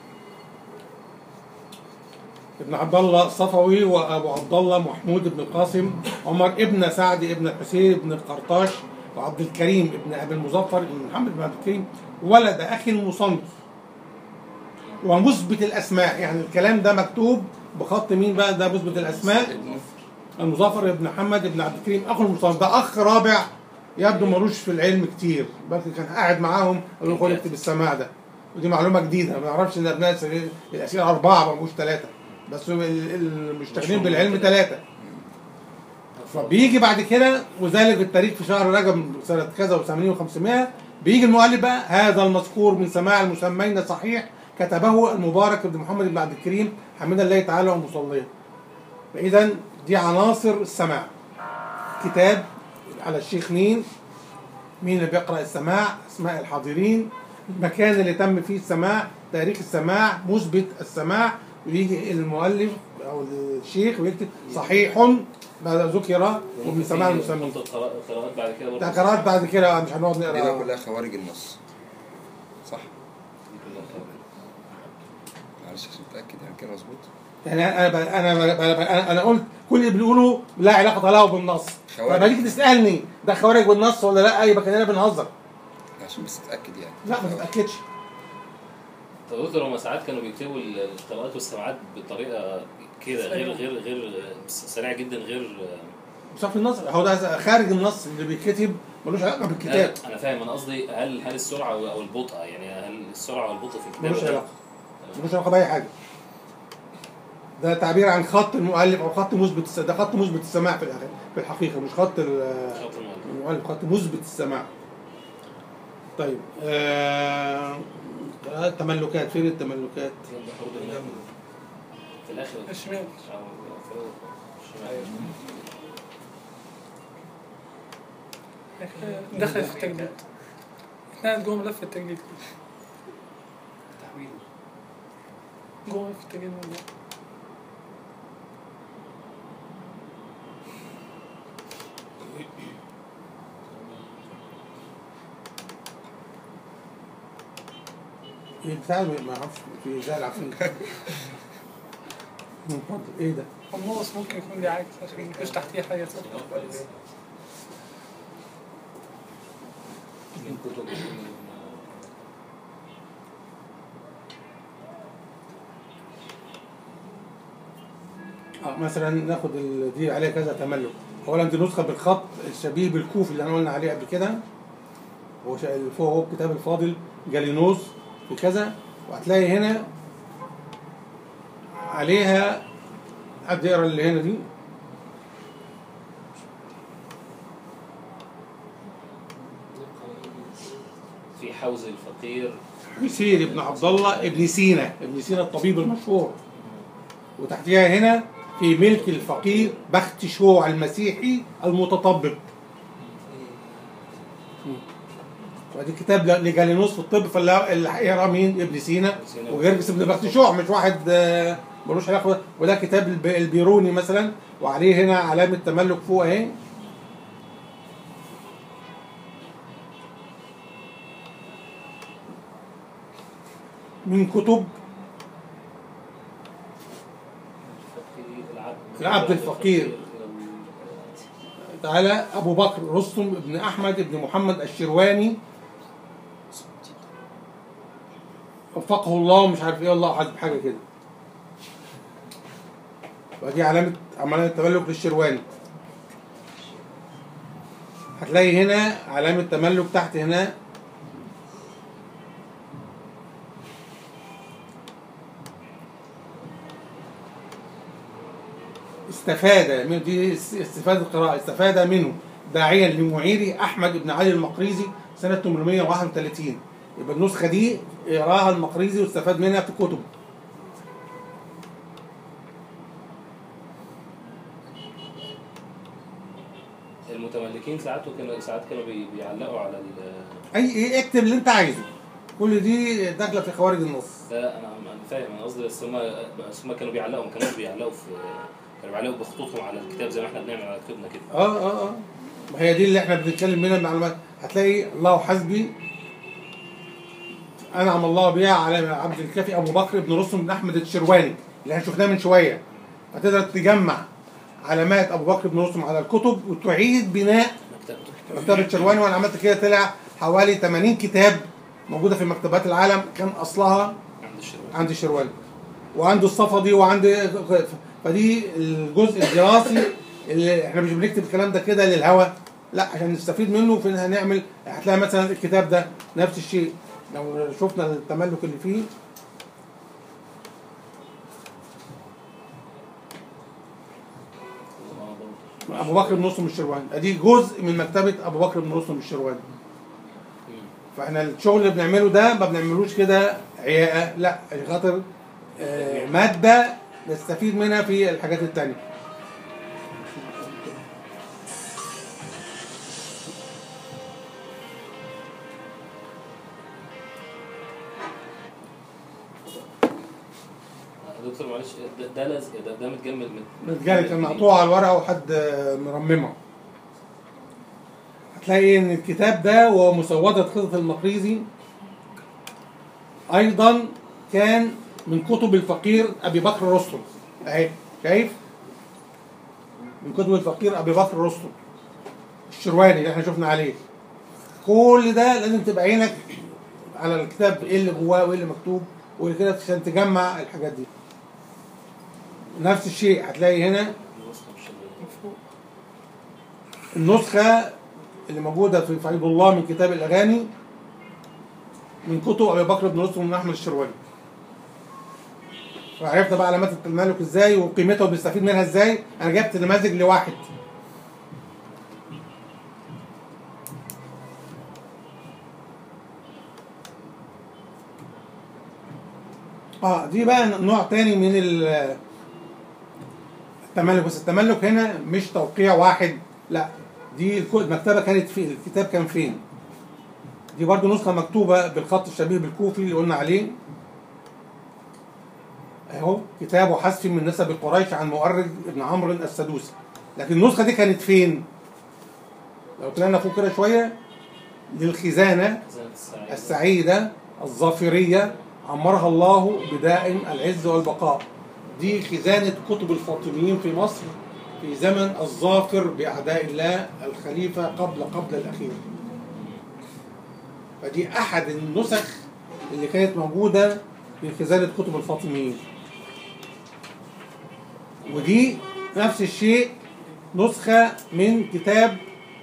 ابن عبد الله الصفوي وابو عبد الله محمود بن القاسم عمر ابن سعد ابن الحسين بن القرطاش وعبد الكريم ابن ابي المظفر بن محمد بن عبد الكريم ولد اخي المصنف ومثبت الاسماء يعني الكلام ده مكتوب بخط مين بقى ده مثبت الاسماء المظفر بن محمد بن عبد الكريم اخو المصنف ده اخ رابع يبدو ملوش في العلم كتير بل كان قاعد معاهم قال له خد اكتب السماع ده ودي معلومه جديده ما نعرفش ان ابناء السبيل- الاسير اربعه ما مش ثلاثه بس ال- ال- المشتغلين بالعلم ثلاثه فبيجي بعد كده وذلك التاريخ في شهر رجب سنه كذا و80 و500 بيجي المؤلف بقى هذا المذكور من سماع المسمين صحيح كتبه المبارك بن محمد بن عبد الكريم حمد الله تعالى ومصليا فاذا دي عناصر السماع كتاب على الشيخ مين مين اللي بيقرا السماع اسماء الحاضرين المكان اللي تم فيه السماع تاريخ السماع مثبت السماع ويجي المؤلف او الشيخ ويكتب صحيح ما ذكر ومن سماع المسمى منطق قراء- قراءات بعد كده برضه ده قراءات بعد كده مش هنقعد دي بقى نقرا كلها خوارج النص صح دي كلها خوارج. معلش عشان اتاكد يعني كده مظبوط يعني انا ب- انا ب- ب- انا انا قلت كل اللي بنقوله لا علاقه له بالنص خوارج. فلما تيجي تسالني ده خوارج بالنص ولا لا يبقى كده بنهزر عشان بس اتاكد يعني لا ما تتاكدش طب دكتور هما ساعات كانوا بيكتبوا القراءات والسماعات بطريقه كده غير غير غير سريعه جدا غير بصرف النظر هو ده خارج النص اللي بيتكتب ملوش علاقه بالكتاب انا فاهم انا قصدي هل هل السرعه او البطء يعني هل السرعه والبطء في الكتابه ملوش ده- علاقه ملوش علاقه باي حاجه ده تعبير عن خط المؤلف او خط مثبت الس- ده خط مثبت السماع في الأخ- في الحقيقه مش خط ال- خط المؤلف. المؤلف خط مثبت السماع طيب آه... آه، التملكات فين التملكات؟ في الاخر الشمال أو في الشمال. دخلت في التجديد اتنقلت جوه ملف التجديد تحويل جوه ملف التجديد من جوه. ايه بتاع ما اعرفش في زي العفريت اتفضل ايه ده؟ الناقص ممكن يكون دي عكس عشان مفيش تحتيه حاجة صح من كتب من- آه، مثلا ناخد ال- دي عليها كذا تملك اولا دي نسخه بالخط الشبيه بالكوفي اللي احنا قلنا عليه قبل كده هو شا- اللي فوق هو الكتاب الفاضل جالينوس في كذا وهتلاقي هنا عليها حد يقرا اللي هنا دي في حوز الفقير يسير ابن عبد الله ابن سينا ابن سينا الطبيب المشهور وتحتها هنا في ملك الفقير بخت شوع المسيحي المتطبب ودي كتاب ل- لجالينوس في الطب فاللي اللي هيقرا مين ابن سينا سينا. وجرجس ابن بخت شوع مش واحد آه، ملوش علاقه وده كتاب الب- البيروني مثلا وعليه هنا علامه تملك فوق اهي من كتب العبد الفقير. تعالى ابو بكر رستم بن احمد بن محمد الشرواني وفقه الله مش عارف ايه الله حسب حاجه كده ودي علامه علامه تملك للشرواني هتلاقي هنا علامه تملك تحت هنا استفاد من دي استفادة القراءة استفاد منه داعيا لمعيري أحمد بن علي المقريزي سنة 831 يبقى النسخة دي يقراها المقريزي واستفاد منها في كتب المتملكين ساعات كانوا ساعات كانوا بي- بيعلقوا على ال أي إيه اكتب اللي أنت عايزه كل دي داخلة في خوارج النص لا انا انا فاهم انا قصدي بس هم بس هم كانوا بيعلقوا ما كانوش بيعلقوا في كانوا بيعلقوا بخطوطهم على الكتاب زي ما احنا بنعمل على كتبنا كده اه اه اه ما هي دي اللي احنا بنتكلم منها المعلومات هتلاقي الله حسبي انعم الله بها على عبد الكافي ابو بكر بن رستم بن احمد الشرواني اللي احنا شفناه من شويه فتقدر تجمع علامات ابو بكر بن رستم على الكتب وتعيد بناء مكتبته مكتبه شرواني وانا عملت كده طلع حوالي 80 كتاب موجوده في مكتبات العالم كان اصلها عند الشروق عند الشروالي وعنده الصفدي وعند فدي الجزء الدراسي اللي احنا مش بنكتب الكلام ده كده للهوا لا عشان نستفيد منه في هنعمل هتلاقي مثلا الكتاب ده نفس الشيء لو شفنا التملك اللي فيه ابو بكر بن رستم الشرواني ادي جزء من مكتبه ابو بكر بن رستم الشرواني فاحنا الشغل اللي بنعمله ده ما بنعملوش كده عياقه لا عشان خاطر آه، ماده نستفيد منها في الحاجات التانية يا دكتور معلش ده ده لازق ده, ده متجمد من متجالي كان مقطوع على الورقه وحد آه، مرممه هتلاقي ان الكتاب ده وهو مسوده خطه المقريزي ايضا كان من كتب الفقير ابي بكر رستم اهي شايف من كتب الفقير ابي بكر رستم الشرواني اللي احنا شفنا عليه كل ده لازم تبقى عينك على الكتاب ايه اللي جواه وايه اللي مكتوب وكده عشان تجمع الحاجات دي نفس الشيء هتلاقي هنا الوسط مش ال- النسخة اللي موجودة في فعيد الله من كتاب الأغاني من كتب أبي بكر بن رستم من أحمد الشرواني وعرفنا بقى علامات التملك ازاي وقيمتها وبنستفيد منها ازاي انا جبت نماذج لواحد اه دي بقى نوع تاني من ال- التملك بس التملك هنا مش توقيع واحد لا دي الكو- المكتبه كانت فين الكتاب كان فين دي برضو نسخه مكتوبه بالخط الشبيه بالكوفي اللي قلنا عليه اهو كتاب وحذف من نسب قريش عن مؤرج ابن عمرو السدوسي لكن النسخه دي كانت فين لو طلعنا فوق كده شويه للخزانه خزانة السعي السعيدة الظافرية عمرها الله بدائم العز والبقاء دي خزانة كتب الفاطميين في مصر في زمن الظافر بأعداء الله الخليفة قبل قبل الأخير فدي أحد النسخ اللي كانت موجودة في خزانة كتب الفاطميين ودي نفس الشيء نسخة من كتاب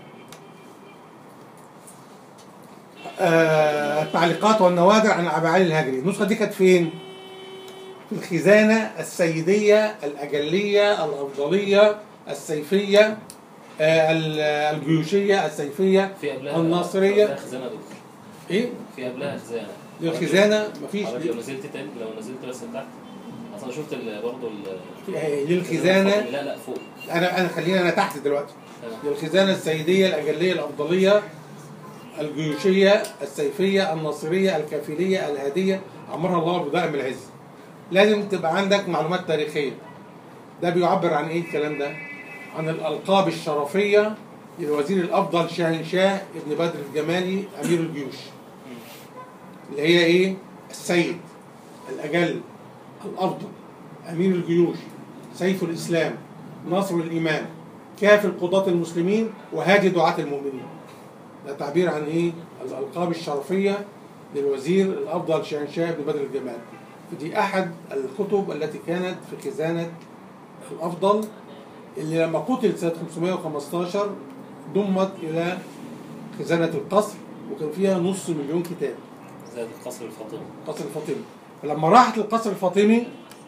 آه، التعليقات والنوادر عن أبي علي الهجري النسخة دي كانت فين؟ في الخزانة السيدية الأجلية الأفضلية السيفية آه، ال- الجيوشية السيفية في قبلها الناصرية. قبلها خزانة دكتور إيه؟ في قبلها خزانة دي الخزانة مفيش حضرتك لو نزلت تاني لو نزلت بس من تحت اصلا شفت ال- برضه ال- آه، دي الخزانة لا لا فوق أنا أنا خلينا أنا تحت دلوقتي تمام. دي الخزانة السيدية الأجلية الأفضلية الجيوشية السيفية الناصرية الكافلية الهادية عمرها الله بدائم العز لازم تبقى عندك معلومات تاريخية ده بيعبر عن ايه الكلام ده عن الألقاب الشرفية للوزير الأفضل شاهنشاه ابن بدر الجمالي أمير الجيوش اللي هي ايه السيد الأجل الأفضل أمير الجيوش سيف الإسلام ناصر الإيمان كافي القضاة المسلمين وهادي دعاة المؤمنين ده تعبير عن ايه الألقاب الشرفية للوزير الأفضل شاهنشاه بن بدر الجمال دي أحد الكتب التي كانت في خزانة الأفضل اللي لما قتل سنة 515 ضمت إلى خزانة القصر وكان فيها نص مليون كتاب زاد القصر الفاطمي القصر الفاطمي فلما راحت للقصر الفاطمي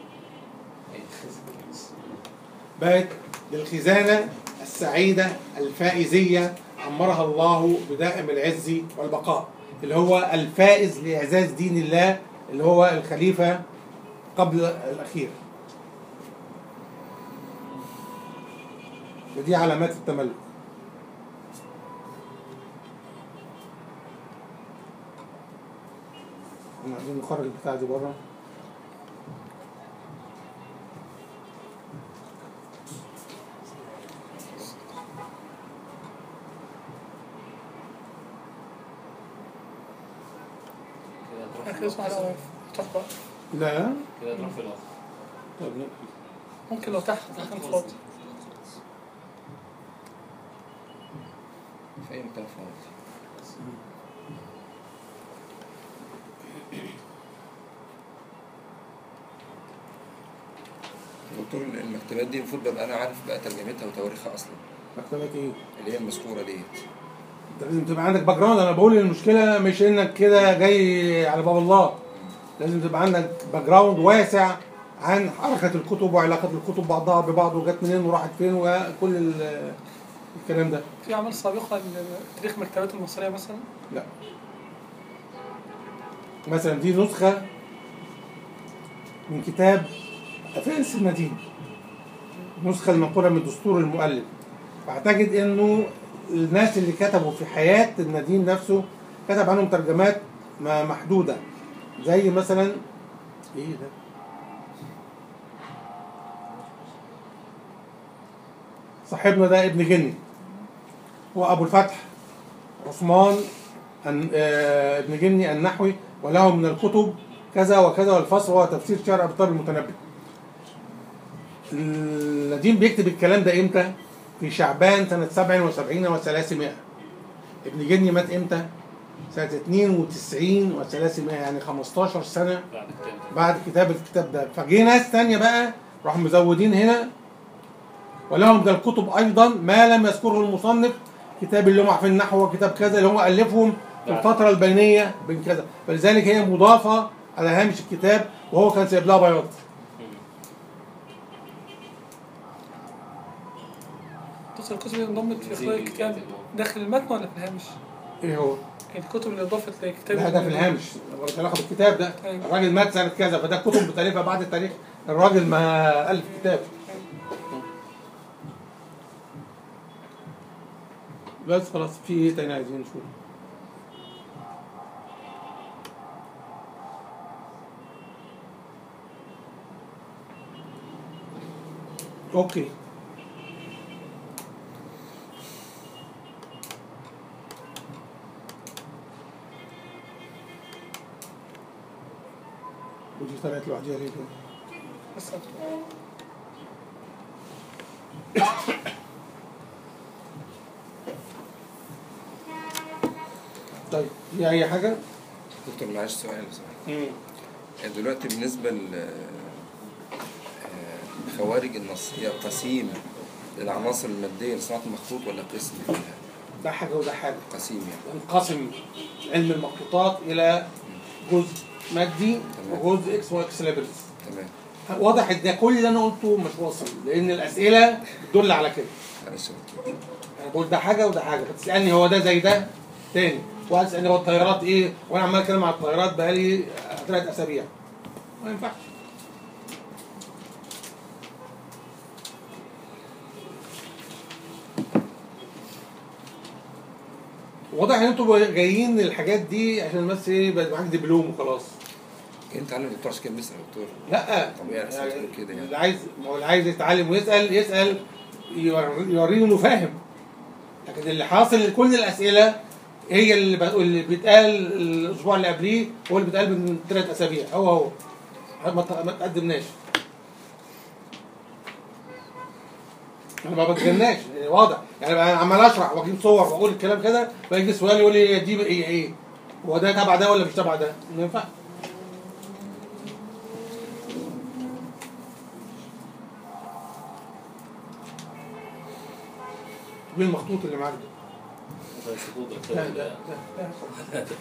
بقت للخزانة السعيدة الفائزية عمرها الله بدائم العز والبقاء اللي هو الفائز لإعزاز دين الله اللي هو الخليفة قبل الأخير ودي علامات التملك احنا عايزين نخرج البتاع دي بره كده تروح اخر في اسمع الآخر. على تحت بقى لا كده تروح في الاخر طب نقفل. ممكن لو تحت مكان فاضي في اي مكان فاضي دكتور المكتبات دي المفروض ببقى انا عارف بقى ترجمتها وتواريخها اصلا مكتبات ايه؟ اللي هي المذكوره ديت انت لازم تبقى عندك باك جراوند انا بقول المشكله مش انك كده جاي على باب الله لازم تبقى عندك باك جراوند واسع عن حركه الكتب وعلاقه الكتب بعضها ببعض وجت منين وراحت فين وكل ال- الكلام ده في اعمال سابقه لتاريخ المكتبات المصريه مثلا لا مثلا دي نسخة من كتاب فارس النديم النسخة المنقولة من دستور المؤلف فأعتقد إنه الناس اللي كتبوا في حياة النديم نفسه كتب عنهم ترجمات ما- محدودة زي مثلا إيه ده؟ صاحبنا ده ابن جني هو أبو الفتح عثمان الن- آه، ابن جني النحوي وله من الكتب كذا وكذا والفصل هو تفسير شرع أبو طالب المتنبي النديم بيكتب الكلام ده امتى؟ في شعبان سنة 77 و300 ابن جني مات امتى؟ سنة 92 و300 يعني 15 سنة بعد كده بعد كتابة الكتاب ده فجه ناس تانية بقى راحوا مزودين هنا ولهم من الكتب أيضا ما لم يذكره المصنف كتاب اللمع في النحو وكتاب كذا اللي هو ألفهم في الفترة البينية بين كذا فلذلك هي مضافة على هامش الكتاب وهو كان سايب لها بياض تصل الكتب اللي انضمت في زي خلال الكتاب الكاتب. داخل المتن ولا في الهامش؟ ايه هو؟ الكتب اللي اضافت للكتاب لا ده في الهامش ملوش علاقة بالكتاب ده أيوة. الراجل مات سنة كذا فده كتب بتأليفها بعد التاريخ الراجل ما ألف كتاب بس خلاص في ايه تاني عايزين نشوف اوكي ودي طلعت لوحديها ليه كده؟ بس طيب في اي حاجه؟ دكتور معلش سؤال لو سمحت. امم يعني دلوقتي بالنسبة ل خوارج النص هي قسيم للعناصر المادية لصناعة المخطوط ولا قسم فيها؟ ده حاجه وده حاجه قسيم يعني ينقسم علم المخطوطات الى جزء مادي تمام. وجزء اكس واكس ليبلز تمام واضح ان ده كل اللي انا قلته مش واصل لان الاسئله تدل على كده معلش يا دكتور. انا بقول ده حاجه وده حاجه فتسالني هو ده زي ده تاني واحد يسالني هو الطيارات ايه وانا عمال اتكلم عن الطيارات بقالي ثلاث اسابيع ما ينفعش واضح ان انتوا جايين الحاجات دي عشان بس ايه يبقى معاك دبلوم وخلاص انت تعلم دكتور عشان كده بيسأل يا دكتور لا طبيعي الأسئلة تكون كده يعني. اللي عايز ما هو اللي عايز يتعلم ويسال يسال يور- يوريني انه فاهم لكن اللي حاصل كل الاسئله هي اللي ب- اللي بيتقال الاسبوع اللي قبليه هو اللي بيتقال من ثلاث اسابيع هو هو ما ت- ما تقدمناش انا ما بتجناش واضح يعني انا عمال اشرح واجيب صور واقول الكلام كده فيجي سؤال يقول لي دي ايه ايه هو ده تبع ده ولا مش تبع ده؟ ما ينفعش مين المخطوط اللي معاك ده؟ زي خطوط لا الخير لا اللي- لا لا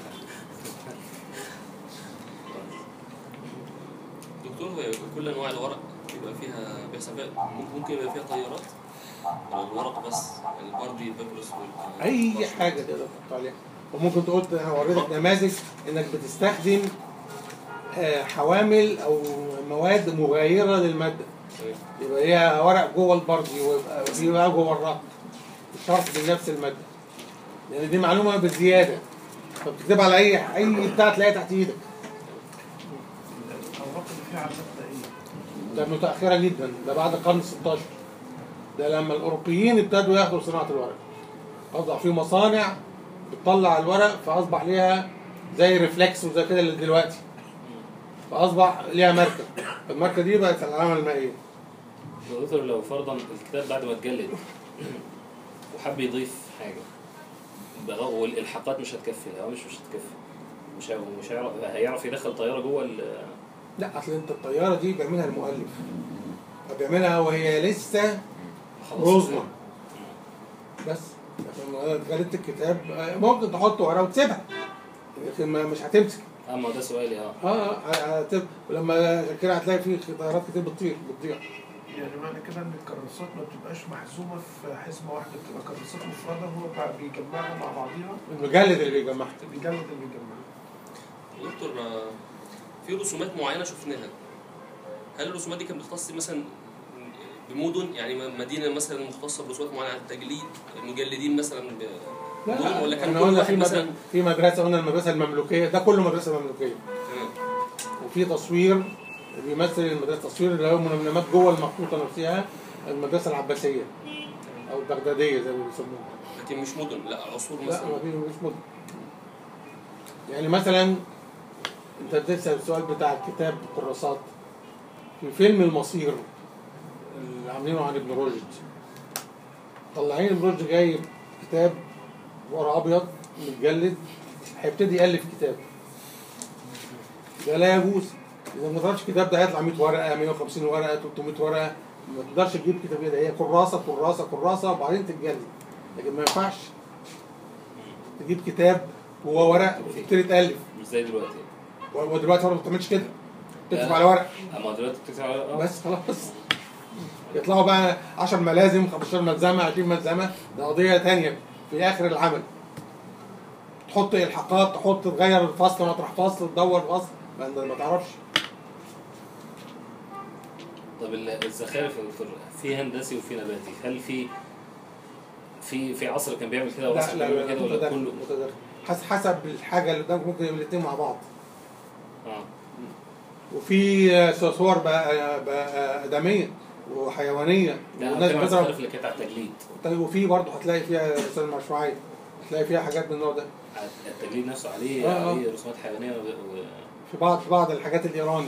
دكتور هو كل انواع الورق بيبقى فيها بيحصل فيها ممكن- ممكن يبقى فيها طيارات ولا الورق بس البردي البكرس وال اي حاجه تقدر تحط عليها وممكن تقول انا هوريلك نماذج انك بتستخدم آه، حوامل او مواد مغايره للماده يبقى هي ورق جوه البردي ويبقى في بقى جوه الرق مش شرط من نفس الماده لان دي معلومه بزياده فبتكتبها على اي اي بتاع تلاقيها تحت ايدك الاوراق اللي فيها علامات دقيقه ده متاخره جدا ده بعد القرن 16 ده لما الاوروبيين ابتدوا ياخدوا صناعه الورق اصبح في مصانع بتطلع الورق فاصبح ليها زي ريفلكس وزي كده اللي دلوقتي فاصبح ليها ماركه الماركه دي بقت العلامه المائيه دكتور لو فرضا الكتاب بعد ما اتجلد وحب يضيف حاجه بغ- والالحاقات مش هتكفي الهوامش مش هتكفي مش ه- مش هيعرف هيعرف يدخل طياره جوه ال- لا اصل انت الطياره دي بيعملها المؤلف فبيعملها وهي لسه خلاص. رزمه بس لكن جلدت الكتاب آه، ممكن تحط ورقه وتسيبها لكن ما- مش هتمسك اما ده سؤالي اه اه هتب... ولما كده هتلاقي في طيارات كتير بتطير بتضيع يعني معنى كده ان الكراسات ما بتبقاش محزومه في حزمه واحده بتبقى كراسات مفرده هو بقى بيجمعها مع بعضيها المجلد اللي بيجمعها بيجلد اللي بيجمعها دكتور آه، في رسومات معينه شفناها هل الرسومات دي كانت بتختص مثلا بمدن يعني م- مدينه مثلا مختصه برسومات معينه على التجليد مجلدين مثلا ب... لا مدن ولا كان احنا كل قلنا واحد في مثلا مدرسة في مدرسة قلنا المدرسة المملوكية ده كله مدرسة مملوكية تمام وفي تصوير بيمثل المدرسة تصوير اللي هو منمنمات جوه المخطوطة نفسها المدرسة العباسية أو البغدادية زي ما بيسموها لكن مش مدن لا عصور لا مثلا ما في مش مدن يعني مثلا انت بتسأل السؤال بتاع الكتاب الكراسات في فيلم المصير اللي عاملينه عن ابن رشد طلعين ابن رشد جايب كتاب ورق ابيض متجلد هيبتدي يالف كتاب ده لا يجوز اذا ما تقدرش الكتاب ده هيطلع 100 ورقه 150 ورقه 300 ورقه ما تقدرش تجيب كتاب كده هي كراسه كراسه كراسه وبعدين تتجلد لكن ما ينفعش تجيب كتاب وهو ورق وتبتدي تالف مش زي دلوقتي ودلوقتي برضه ما بتعملش كده تكتب لا. على ورق اما دلوقتي بتكتب على اه بس خلاص يطلعوا بقى 10 ملازم 15 ملزمه 20 ملزمه ده قضيه ثانيه في اخر العمل تحط الحاقات تحط تغير الفصل مطرح فصل تدور فصل ما انت ما تعرفش طب ال- الزخارف يا دكتور في هندسي وفي نباتي هل في في في عصر كان بيعمل كده لا وعصر لا كان لا بيعمل كده ولا متدرج كله متدرج حس- حسب الحاجه اللي قدامك ممكن يبقى الاثنين مع بعض اه وفي صور بقى, بقى ادميه وحيوانيه لا انا والناس بتكلم عن بتضرب الزخارف اللي كانت على التجليد طيب وفي برضه هتلاقي فيها رسائل مشروعيه هتلاقي فيها حاجات من النوع ده على التجليد نفسه عليه آه، آه. عليه رسومات حيوانيه و... و... في بعض في بعض الحاجات الايراني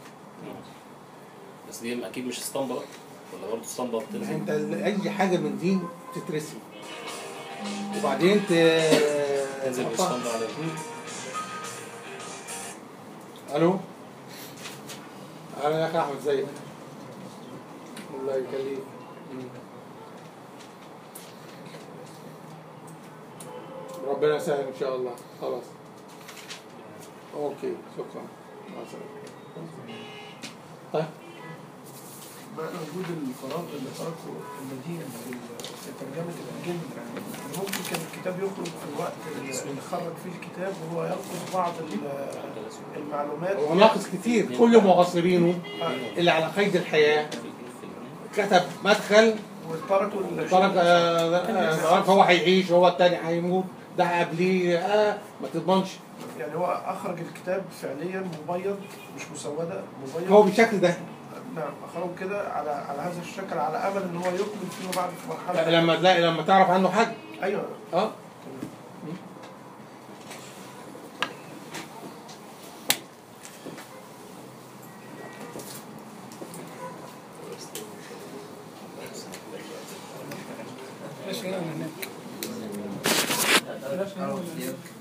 بس دي اكيد مش اسطمبه بقى. ولا برضه اسطمبه يعني بتنزل انت ال- اي حاجه من دي تترسم وبعدين ت تنزل تحطها. بالاسطمبه على الو اهلا يا اخي احمد ازيك الله يخليك مم. ربنا يسهل ان شاء الله خلاص اوكي شكرا مع السلامه طيب بقى وجود الفراغ اللي تركه المدين في- في ترجمة الأجندة يعني ممكن كان الكتاب يخرج في الوقت اللي اللي خرج فيه الكتاب وهو ينقص بعض ال- المعلومات هو ناقص كتير كل معاصرينه آه، اللي على قيد الحياه كتب مدخل وتركوا ال- ترك آه، آه، عارف هو هيعيش هو التاني هيموت ده قبليه آه ما تضمنش يعني هو أخرج الكتاب فعليا مبيض مش مسودة مبيض هو بالشكل ده نعم أخرجه كده على على هذا الشكل على أمل إن هو يكمل فيما بعد في مرحلة لما تلاقي لما تعرف عنه حاجه أيوه اه ماشي هنا ولا هناك؟ بلاش هنا ولا هناك؟